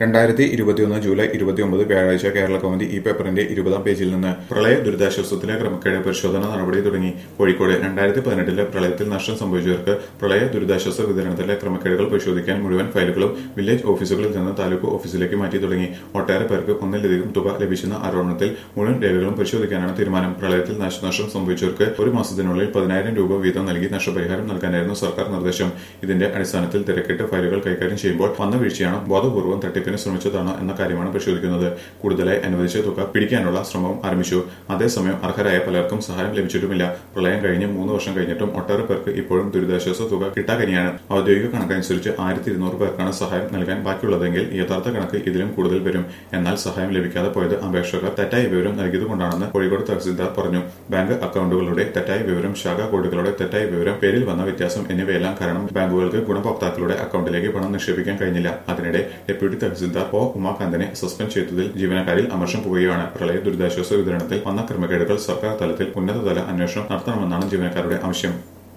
രണ്ടായിരത്തി ഇരുപത്തിയൊന്ന് ജൂലൈ ഇരുപത്തിയൊമ്പത് വ്യാഴാഴ്ച കേരള കൗമുദി ഈ പേപ്പറിന്റെ ഇരുപതാം പേജിൽ നിന്ന് പ്രളയ ദുരിതാശ്വാസത്തിലെ ക്രമക്കേട് പരിശോധന നടപടി തുടങ്ങി കോഴിക്കോട് രണ്ടായിരത്തി പതിനെട്ടിലെ പ്രളയത്തിൽ നഷ്ടം സംഭവിച്ചവർക്ക് പ്രളയ ദുരിതാശ്വാസ വിതരണത്തിലെ ക്രമക്കേടുകൾ പരിശോധിക്കാൻ മുഴുവൻ ഫയലുകളും വില്ലേജ് ഓഫീസുകളിൽ നിന്ന് താലൂക്ക് ഓഫീസിലേക്ക് മാറ്റി തുടങ്ങി ഒട്ടേറെ പേർക്ക് ഒന്നിലധികം തുക ലഭിച്ചെന്ന ആരോപണത്തിൽ മുഴുവൻ രേഖകളും പരിശോധിക്കാനാണ് തീരുമാനം പ്രളയത്തിൽ നാശനഷ്ടം സംഭവിച്ചവർക്ക് ഒരു മാസത്തിനുള്ളിൽ പതിനായിരം രൂപ വീതം നൽകി നഷ്ടപരിഹാരം നൽകാനായിരുന്നു സർക്കാർ നിർദ്ദേശം ഇതിന്റെ അടിസ്ഥാനത്തിൽ തിരക്കിട്ട് ഫയലുകൾ കൈകാര്യം ചെയ്യുമ്പോൾ വന്ന വീഴ്ചയാണോ ബോധപൂർവ്വം തട്ടിപ്പിന് ശ്രമിച്ചതാണോ എന്ന കാര്യമാണ് പരിശോധിക്കുന്നത് കൂടുതലായി അനുവദിച്ച തുക പിടിക്കാനുള്ള ശ്രമവും ആരംഭിച്ചു അതേസമയം അർഹരായ പലർക്കും സഹായം ലഭിച്ചിട്ടുമില്ല പ്രളയം കഴിഞ്ഞ് മൂന്ന് വർഷം കഴിഞ്ഞിട്ടും ഒട്ടേറെ പേർക്ക് ഇപ്പോഴും ദുരിതാശ്വാസ തുക കിട്ടാകനിയാണ് ഔദ്യോഗിക കണക്കനുസരിച്ച് ആയിരത്തി ഇരുന്നൂറ് പേർക്കാണ് സഹായം നൽകാൻ ബാക്കിയുള്ളതെങ്കിൽ യഥാർത്ഥ കണക്ക് ഇതിലും കൂടുതൽ വരും എന്നാൽ സഹായം ലഭിക്കാതെ പോയത് അപേക്ഷകർ തെറ്റായ വിവരം നൽകിയതുകൊണ്ടാണെന്ന് കോഴിക്കോട് തഹസിൽദാർ പറഞ്ഞു ബാങ്ക് അക്കൌണ്ടുകളുടെ തെറ്റായ വിവരം ശാഖാ കോഡുകളുടെ തെറ്റായ വിവരം പേരിൽ വന്ന വ്യത്യാസം എന്നിവയെല്ലാം കാരണം ബാങ്കുകൾക്ക് ഗുണഭോക്താക്കളുടെ അക്കൌണ്ടിലേക്ക് പണം നിക്ഷേപിക്കാൻ കഴിഞ്ഞില്ല അതിനിടെ ഡെപ്യൂട്ടി തഹസിൽദാർ ഒ ഉമാകാന്തനെ സസ്പെൻഡ് ചെയ്തതിൽ ജീവനക്കാരിൽ അമർഷം പോവുകയാണ് പ്രളയ ദുരിതാശ്വാസ വിതരണത്തിൽ വന്ന ക്രമക്കേടുകൾ സർക്കാർ തലത്തിൽ ഉന്നതതല അന്വേഷണം നടത്തണമെന്നാണ് ജീവനക്കാരുടെ ആവശ്യം